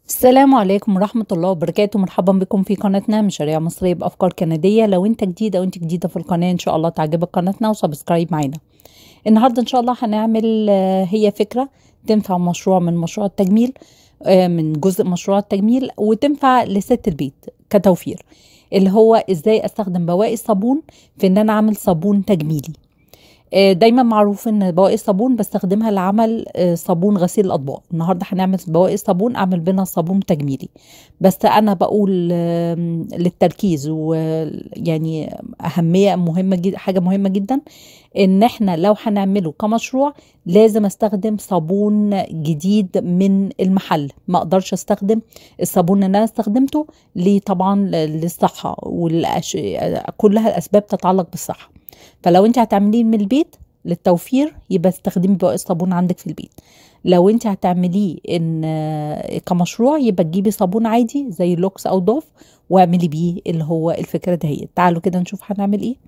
السلام عليكم ورحمة الله وبركاته مرحبا بكم في قناتنا مشاريع مصرية بأفكار كندية لو انت جديد او انت جديدة في القناة ان شاء الله تعجبك قناتنا وسبسكرايب معانا النهاردة ان شاء الله هنعمل آه، هي فكرة تنفع مشروع من مشروع التجميل آه، من جزء مشروع التجميل وتنفع لست البيت كتوفير اللي هو ازاي استخدم بواقي الصابون في ان انا اعمل صابون تجميلي آه، دايما معروف ان بواقي الصابون بستخدمها لعمل آه، صابون غسيل الاطباق النهارده هنعمل بواقي الصابون اعمل بينها صابون تجميلي بس انا بقول آم، للتركيز ويعني اهميه مهمه جدا حاجه مهمه جدا ان احنا لو هنعمله كمشروع لازم استخدم صابون جديد من المحل ما اقدرش استخدم الصابون اللي انا استخدمته ليه طبعا للصحه والأش... كلها الاسباب تتعلق بالصحه فلو انت هتعمليه من البيت للتوفير يبقى استخدمي بواقي الصابون عندك في البيت لو انت هتعمليه ان آه، كمشروع يبقى تجيبي صابون عادي زي لوكس او دوف واعملي بيه اللي هو الفكره دهيت تعالوا كده نشوف هنعمل ايه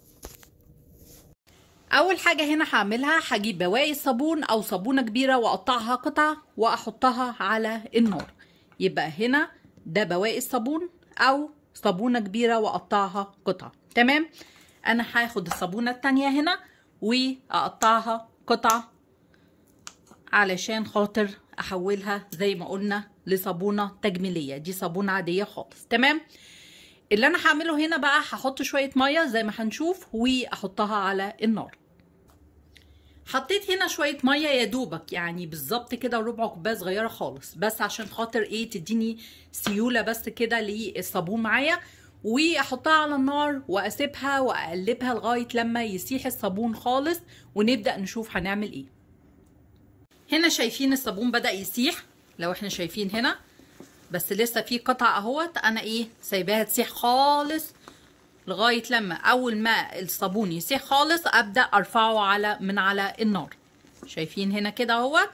اول حاجه هنا هعملها هجيب بواقي الصابون او صابونه كبيره واقطعها قطع واحطها على النار يبقى هنا ده بواقي الصابون او صابونه كبيره واقطعها قطع تمام انا هاخد الصابونه التانية هنا واقطعها قطع علشان خاطر احولها زي ما قلنا لصابونه تجميليه دي صابونه عاديه خالص تمام اللي انا هعمله هنا بقى هحط شويه ميه زي ما هنشوف واحطها على النار حطيت هنا شويه ميه يا دوبك يعني بالظبط كده ربع كوبايه صغيره خالص بس عشان خاطر ايه تديني سيوله بس كده للصابون معايا واحطها على النار واسيبها واقلبها لغايه لما يسيح الصابون خالص ونبدا نشوف هنعمل ايه هنا شايفين الصابون بدا يسيح لو احنا شايفين هنا بس لسه في قطع اهوت انا ايه سايباها تسيح خالص لغايه لما اول ما الصابون يسيح خالص ابدا ارفعه على من على النار شايفين هنا كده اهوت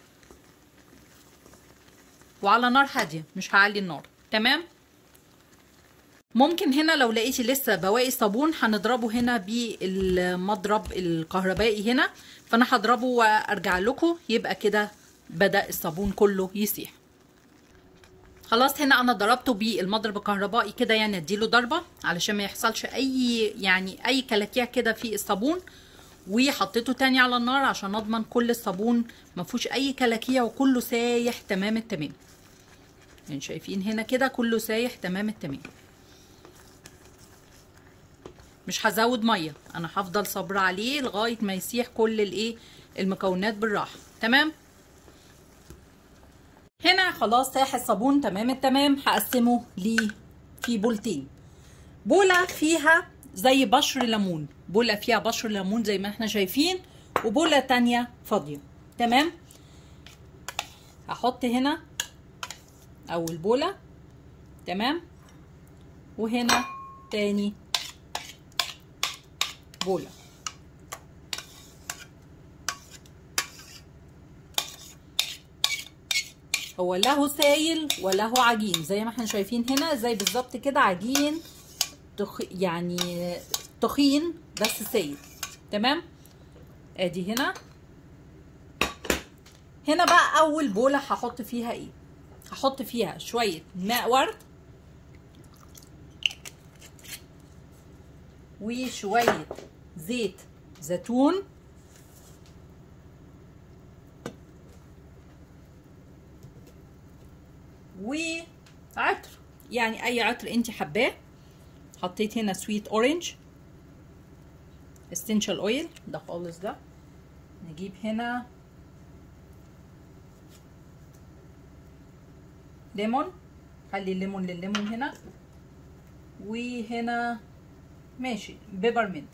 وعلى نار هاديه مش هعلي النار تمام ممكن هنا لو لقيتي لسه بواقي صابون هنضربه هنا بالمضرب الكهربائي هنا فانا هضربه وارجع لكم يبقى كده بدا الصابون كله يسيح خلاص هنا انا ضربته بالمضرب الكهربائي كده يعني اديله ضربه علشان ما يحصلش اي يعني اي كلاكيع كده في الصابون وحطيته تاني على النار عشان اضمن كل الصابون ما فيهوش اي كلاكيع وكله سايح تمام التمام يعني شايفين هنا كده كله سايح تمام التمام مش هزود ميه انا هفضل صابره عليه لغايه ما يسيح كل الايه المكونات بالراحه تمام هنا خلاص ساح الصابون تمام التمام هقسمه ل في بولتين بوله فيها زي بشر ليمون بوله فيها بشر ليمون زي ما احنا شايفين وبوله تانية فاضيه تمام هحط هنا اول بوله تمام وهنا تاني بوله هو له سايل وله عجين زي ما احنا شايفين هنا زي بالظبط كده عجين تخ... يعني تخين بس سايل تمام ادي هنا هنا بقى اول بوله هحط فيها ايه هحط فيها شويه ماء ورد وشويه زيت زيتون وعطر يعني اي عطر انت حباه حطيت هنا سويت اورنج essential اويل ده خالص ده نجيب هنا ليمون خلي الليمون للليمون هنا وهنا ماشي بيبرمنت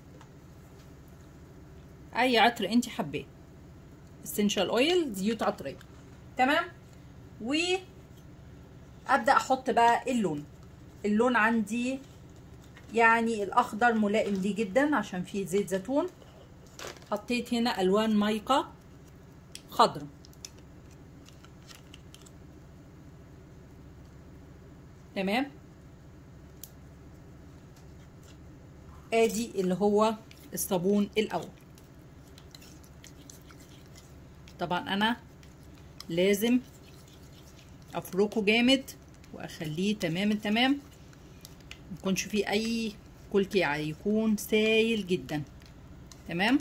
اي عطر انت حباه essential اويل زيوت عطريه تمام و ابدا احط بقى اللون اللون عندي يعني الاخضر ملائم ليه جدا عشان فيه زيت زيتون حطيت هنا الوان مايكا خضرا تمام ادي اللي هو الصابون الاول طبعا انا لازم افركه جامد واخليه تمام التمام ميكونش فيه اي كلكيعة يكون سايل جدا تمام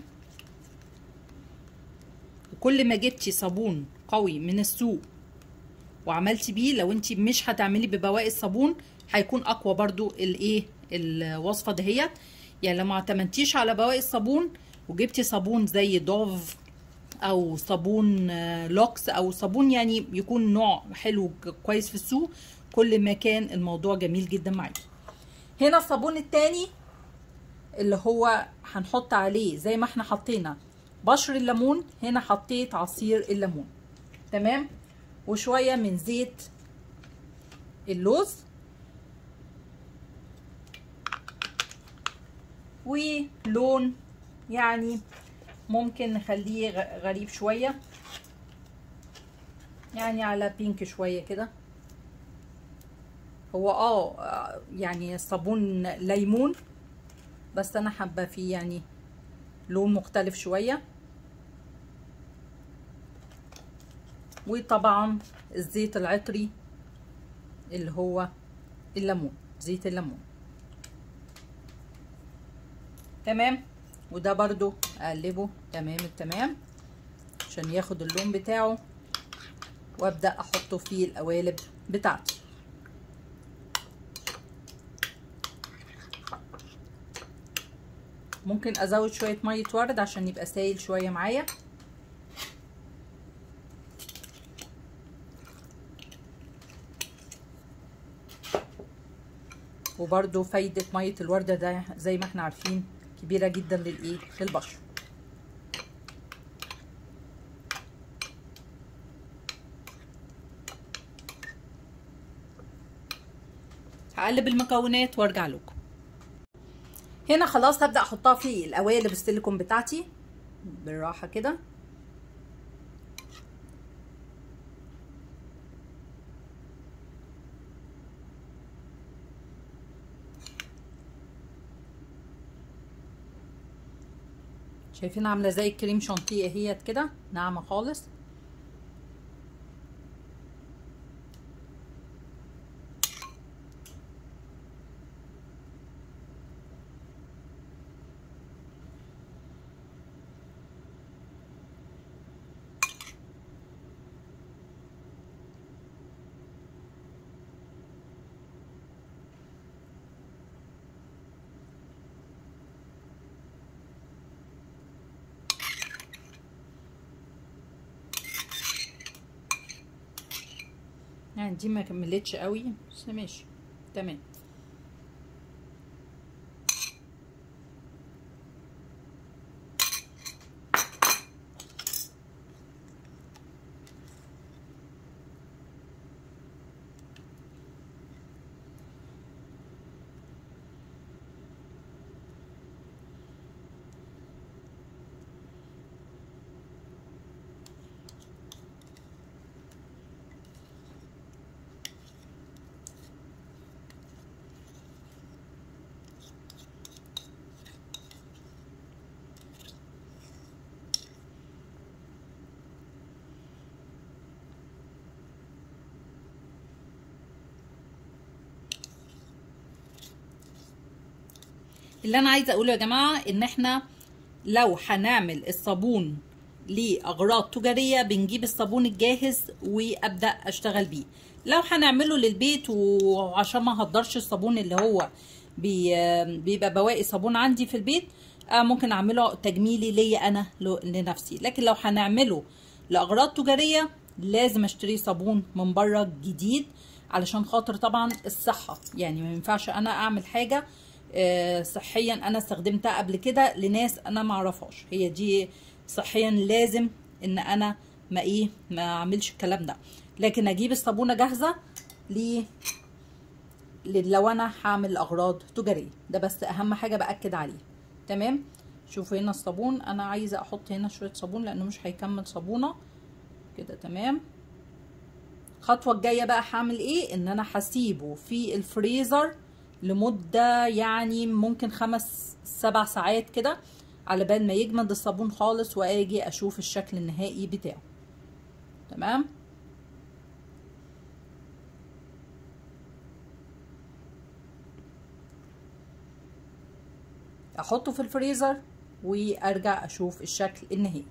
وكل ما جبتي صابون قوي من السوق وعملتي بيه لو انت مش هتعملي ببواقي الصابون هيكون اقوى برضو الايه الوصفه دهيت يعني لو ما اعتمدتيش على بواقي الصابون وجبتي صابون زي دوف او صابون لوكس او صابون يعني يكون نوع حلو كويس في السوق كل ما كان الموضوع جميل جدا معاكي هنا الصابون التاني اللي هو هنحط عليه زي ما احنا حطينا بشر الليمون هنا حطيت عصير الليمون تمام وشويه من زيت اللوز ولون يعني ممكن نخليه غريب شويه يعني على بينك شويه كده هو اه يعني صابون ليمون بس انا حابه فيه يعني لون مختلف شويه وطبعا الزيت العطري اللي هو الليمون زيت الليمون تمام وده برضو اقلبه تمام التمام عشان ياخد اللون بتاعه وابدا احطه في القوالب بتاعتي ممكن ازود شويه ميه ورد عشان يبقى سايل شويه معايا وبرده فايده ميه الورده ده زي ما احنا عارفين كبيره جدا للايه للبشره هقلب المكونات وارجع لكم هنا خلاص هبدا احطها في القوالب السيليكون بتاعتي بالراحه كده شايفين عامله زي الكريم شانتيه اهيت كده ناعمه خالص يعني دي ما كملتش قوي بس ماشي تمام اللي انا عايزه اقوله يا جماعه ان احنا لو هنعمل الصابون لاغراض تجاريه بنجيب الصابون الجاهز وابدا اشتغل بيه لو هنعمله للبيت وعشان ما اهدرش الصابون اللي هو بي بيبقى بواقي صابون عندي في البيت ممكن اعمله تجميلي ليا انا لنفسي لكن لو هنعمله لاغراض تجاريه لازم اشتري صابون من بره جديد علشان خاطر طبعا الصحه يعني ما ينفعش انا اعمل حاجه صحيا انا استخدمتها قبل كده لناس انا ما اعرفهاش هي دي صحيا لازم ان انا ما ايه ما اعملش الكلام ده لكن اجيب الصابونه جاهزه ل لو انا هعمل اغراض تجاريه ده بس اهم حاجه باكد عليه تمام شوفوا هنا الصابون انا عايزه احط هنا شويه صابون لانه مش هيكمل صابونه كده تمام الخطوه الجايه بقى هعمل ايه ان انا هسيبه في الفريزر لمدة يعني ممكن خمس سبع ساعات كده على بال ما يجمد الصابون خالص واجي اشوف الشكل النهائي بتاعه تمام احطه في الفريزر وارجع اشوف الشكل النهائي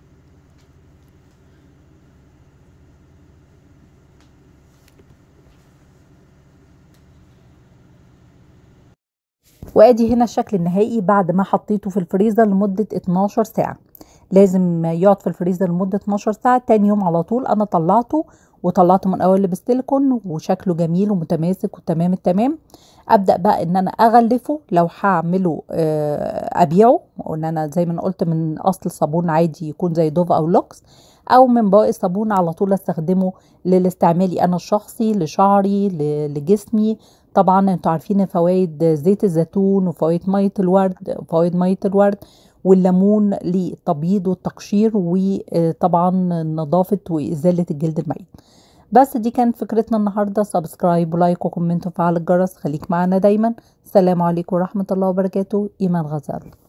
وادي هنا الشكل النهائي بعد ما حطيته في الفريزر لمدة 12 ساعة لازم يقعد في الفريزر لمدة 12 ساعة تاني يوم على طول انا طلعته وطلعته من اول بستيليكون وشكله جميل ومتماسك وتمام التمام ابدا بقى ان انا اغلفه لو هعمله ابيعه وان انا زي ما قلت من اصل صابون عادي يكون زي دوف او لوكس او من باقي الصابون على طول استخدمه للاستعمالي انا الشخصي لشعري لجسمي طبعا انتوا عارفين فوائد زيت الزيتون وفوائد ميه الورد وفوائد ميه الورد والليمون للتبييض والتقشير وطبعا نظافه وازاله الجلد الميت بس دي كانت فكرتنا النهارده سبسكرايب ولايك وكومنت وفعل الجرس خليك معنا دايما السلام عليكم ورحمه الله وبركاته ايمان غزال